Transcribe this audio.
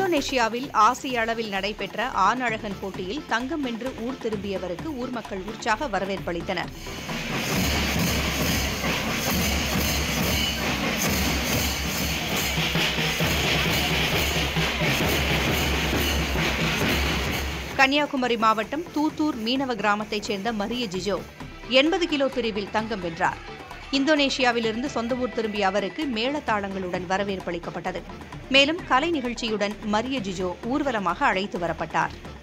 இந்தோனேஷியாவில் ஆசிய அளவில் நடைபெற்ற ஆண் அழகன் போட்டியில் தங்கம் வென்று ஊர் திரும்பியவருக்கு ஊர் மக்கள் உற்சாக வரவேற்பளித்தனர் கன்னியாகுமரி மாவட்டம் தூத்தூர் மீனவ கிராமத்தைச் சேர்ந்த மரிய ஜிஜோ எண்பது கிலோ பிரிவில் தங்கம் வென்றார் இந்தோனேஷியாவிலிருந்து சொந்த ஊர் திரும்பிய அவருக்கு மேளதாளங்களுடன் வரவேற்பளிக்கப்பட்டது மேலும் கலை நிகழ்ச்சியுடன் மரிய ஜிஜோ ஊர்வலமாக அழைத்து வரப்பட்டார்